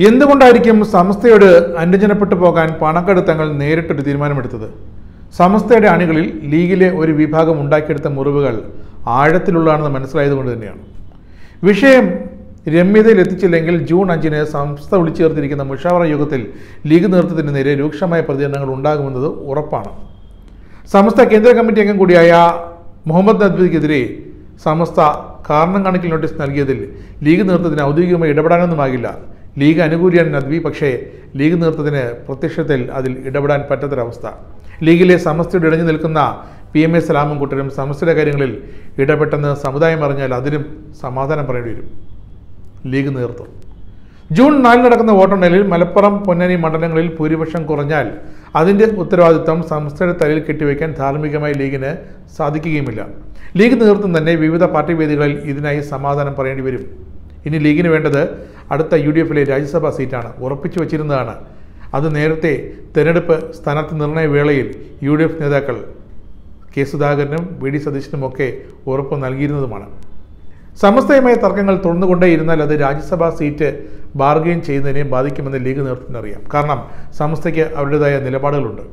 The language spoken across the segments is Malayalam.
എന്തുകൊണ്ടായിരിക്കും സമസ്തയോട് അനുജനപ്പെട്ടു പോകാൻ പാണക്കാട് തങ്ങൾ നേരിട്ടൊരു തീരുമാനമെടുത്തത് സമസ്തയുടെ അണികളിൽ ലീഗിലെ ഒരു വിഭാഗം ഉണ്ടാക്കിയെടുത്ത മുറിവുകൾ ആഴത്തിലുള്ളതാണെന്ന് മനസ്സിലായതുകൊണ്ട് തന്നെയാണ് വിഷയം രമ്യതയിൽ എത്തിച്ചില്ലെങ്കിൽ ജൂൺ അഞ്ചിന് സംസ്ഥ വിളിച്ചു ചേർത്തിരിക്കുന്ന മുഷാവറ യോഗത്തിൽ ലീഗ് നേതൃത്വത്തിന് നേരെ രൂക്ഷമായ പ്രതികരണങ്ങൾ ഉണ്ടാകുമെന്നത് ഉറപ്പാണ് സമസ്ത കേന്ദ്ര കമ്മിറ്റി അംഗം കൂടിയായ മുഹമ്മദ് നദ്വിക്കെതിരെ സമസ്ത കാരണം കാണിക്കൽ നോട്ടീസ് നൽകിയതിൽ ലീഗ് നേതൃത്വത്തിന് ഔദ്യോഗികമായി ഇടപെടാനൊന്നുമാകില്ല ലീഗ് അനുകൂലിയാണ് നദ്വി പക്ഷേ ലീഗ് നേതൃത്വത്തിന് പ്രത്യക്ഷത്തിൽ അതിൽ ഇടപെടാൻ പറ്റാത്തൊരവസ്ഥ ലീഗിലെ സമസ്തയുടെ ഇടഞ്ഞു നിൽക്കുന്ന പി എം എ സലാമും കൂട്ടരും സമസ്തയുടെ കാര്യങ്ങളിൽ ഇടപെട്ടെന്ന് സമുദായം അറിഞ്ഞാൽ അതിനും സമാധാനം പറയേണ്ടി വരും ലീഗ് നേതൃത്വം ജൂൺ നാലിന് നടക്കുന്ന വോട്ടെണ്ണലിൽ മലപ്പുറം പൊന്നാനി മണ്ഡലങ്ങളിൽ ഭൂരിപക്ഷം കുറഞ്ഞാൽ അതിന്റെ ഉത്തരവാദിത്തം സംസ്ഥയുടെ തലയിൽ കെട്ടിവെക്കാൻ ധാർമ്മികമായി ലീഗിന് സാധിക്കുകയുമില്ല ലീഗ് നേതൃത്വം തന്നെ വിവിധ പാർട്ടി വേദികളിൽ ഇതിനായി സമാധാനം പറയേണ്ടി വരും ഇനി ലീഗിന് വേണ്ടത് അടുത്ത യു ഡി എഫിലെ രാജ്യസഭാ സീറ്റാണ് ഉറപ്പിച്ചു വച്ചിരുന്നതാണ് അത് നേരത്തെ തെരഞ്ഞെടുപ്പ് സ്ഥാനാർത്ഥി നിർണയ വേളയിൽ യു ഡി എഫ് നേതാക്കൾ കെ സുധാകരനും വി ഡി സതീശനുമൊക്കെ ഉറപ്പ് നൽകിയിരുന്നതുമാണ് സമസ്തയുമായ തർക്കങ്ങൾ തുടർന്നുകൊണ്ടേയിരുന്നാൽ അത് രാജ്യസഭാ സീറ്റ് ബാർഗെയിൻ ചെയ്യുന്നതിനെ ബാധിക്കുമെന്ന് ലീഗ് നേതൃത്വത്തിന് അറിയാം കാരണം സമസ്തയ്ക്ക് അവരുടേതായ നിലപാടുകളുണ്ട്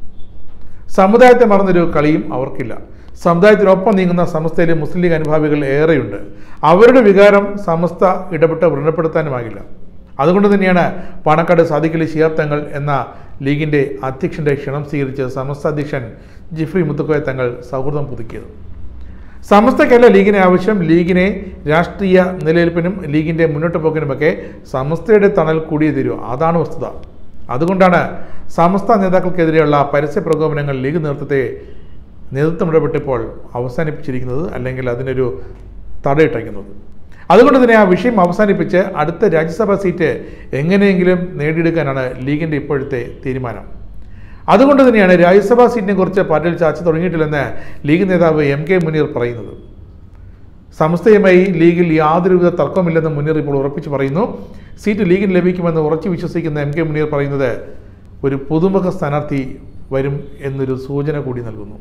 സമുദായത്തെ മറന്നൊരു കളിയും അവർക്കില്ല സമുദായത്തിനൊപ്പം നീങ്ങുന്ന സമസ്തയിലെ മുസ്ലിം ലീഗ് അനുഭാവികൾ ഏറെയുണ്ട് അവരുടെ വികാരം സമസ്ത ഇടപെട്ട് വ്രണപ്പെടുത്താനുമാകില്ല അതുകൊണ്ട് തന്നെയാണ് പാണക്കാട് സാദിഖലി ശിയാബ് തങ്ങൾ എന്ന ലീഗിൻ്റെ അധ്യക്ഷൻ്റെ ക്ഷണം സ്വീകരിച്ച് സമസ്ത അധ്യക്ഷൻ ജിഫ്രി മുത്തുക്കോയ തങ്ങൾ സൗഹൃദം പുതുക്കിയത് സമസ്തയ്ക്കല്ല ലീഗിനെ ആവശ്യം ലീഗിനെ രാഷ്ട്രീയ നിലനിൽപ്പിനും ലീഗിൻ്റെ മുന്നോട്ട് പോക്കിനുമൊക്കെ സമസ്തയുടെ തണൽ കൂടിയേ തീരൂ അതാണ് വസ്തുത അതുകൊണ്ടാണ് സമസ്ത നേതാക്കൾക്കെതിരെയുള്ള പരസ്യ പ്രകോപനങ്ങൾ ലീഗ് നേതൃത്വത്തെ നേതൃത്വം ഇടപെട്ടിപ്പോൾ അവസാനിപ്പിച്ചിരിക്കുന്നത് അല്ലെങ്കിൽ അതിനൊരു തടയിട്ടയ്ക്കുന്നത് അതുകൊണ്ട് തന്നെ ആ വിഷയം അവസാനിപ്പിച്ച് അടുത്ത രാജ്യസഭാ സീറ്റ് എങ്ങനെയെങ്കിലും നേടിയെടുക്കാനാണ് ലീഗിൻ്റെ ഇപ്പോഴത്തെ തീരുമാനം അതുകൊണ്ട് തന്നെയാണ് രാജ്യസഭാ സീറ്റിനെ കുറിച്ച് പാർട്ടിയിൽ ചർച്ച തുടങ്ങിയിട്ടില്ലെന്ന് ലീഗ് നേതാവ് എം കെ മുനീർ പറയുന്നത് സംസ്ഥയുമായി ലീഗിൽ യാതൊരുവിധ തർക്കമില്ലെന്ന് മുനീർ ഇപ്പോൾ ഉറപ്പിച്ചു പറയുന്നു സീറ്റ് ലീഗിന് ലഭിക്കുമെന്ന് ഉറച്ചു വിശ്വസിക്കുന്ന എം കെ മുനീർ പറയുന്നത് ഒരു പുതുമുഖ സ്ഥാനാർത്ഥി വരും എന്നൊരു സൂചന കൂടി നൽകുന്നു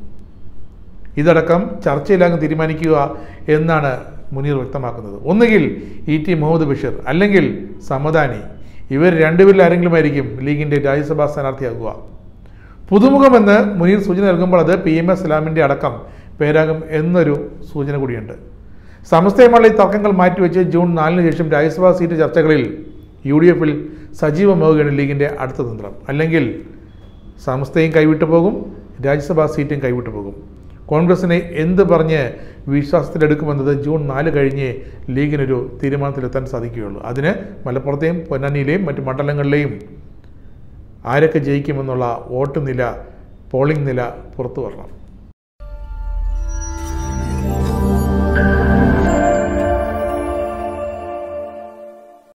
ഇതടക്കം ചർച്ചയിലാകും തീരുമാനിക്കുക എന്നാണ് മുനീർ വ്യക്തമാക്കുന്നത് ഒന്നുകിൽ ഇ ടി മുഹമ്മദ് ബഷീർ അല്ലെങ്കിൽ സമദാനി ഇവർ രണ്ടുപേരിൽ ആരെങ്കിലും ആയിരിക്കും ലീഗിൻ്റെ രാജ്യസഭാ സ്ഥാനാർത്ഥിയാകുക പുതുമുഖമെന്ന് മുനീർ സൂചന നൽകുമ്പോൾ അത് പി എം എസ് സലാമിൻ്റെ അടക്കം പേരാകും എന്നൊരു സൂചന കൂടിയുണ്ട് സമസ്തയുമുള്ള ഈ തർക്കങ്ങൾ മാറ്റിവെച്ച് ജൂൺ നാലിന് ശേഷം രാജ്യസഭാ സീറ്റ് ചർച്ചകളിൽ യു ഡി എഫിൽ സജീവമാവുകയാണ് ലീഗിൻ്റെ അടുത്ത തന്ത്രം അല്ലെങ്കിൽ സമസ്തയും കൈവിട്ടു പോകും രാജ്യസഭാ സീറ്റും കൈവിട്ടു പോകും കോൺഗ്രസിനെ എന്ത് പറഞ്ഞ് വിശ്വാസത്തിലെടുക്കുമെന്നത് ജൂൺ നാല് കഴിഞ്ഞ് ലീഗിനൊരു തീരുമാനത്തിലെത്താൻ സാധിക്കുകയുള്ളൂ അതിന് മലപ്പുറത്തെയും പൊന്നാനിയിലെയും മറ്റു മണ്ഡലങ്ങളിലെയും ആരൊക്കെ ജയിക്കുമെന്നുള്ള വോട്ട് നില പോളിംഗ് നില പുറത്തു വരണം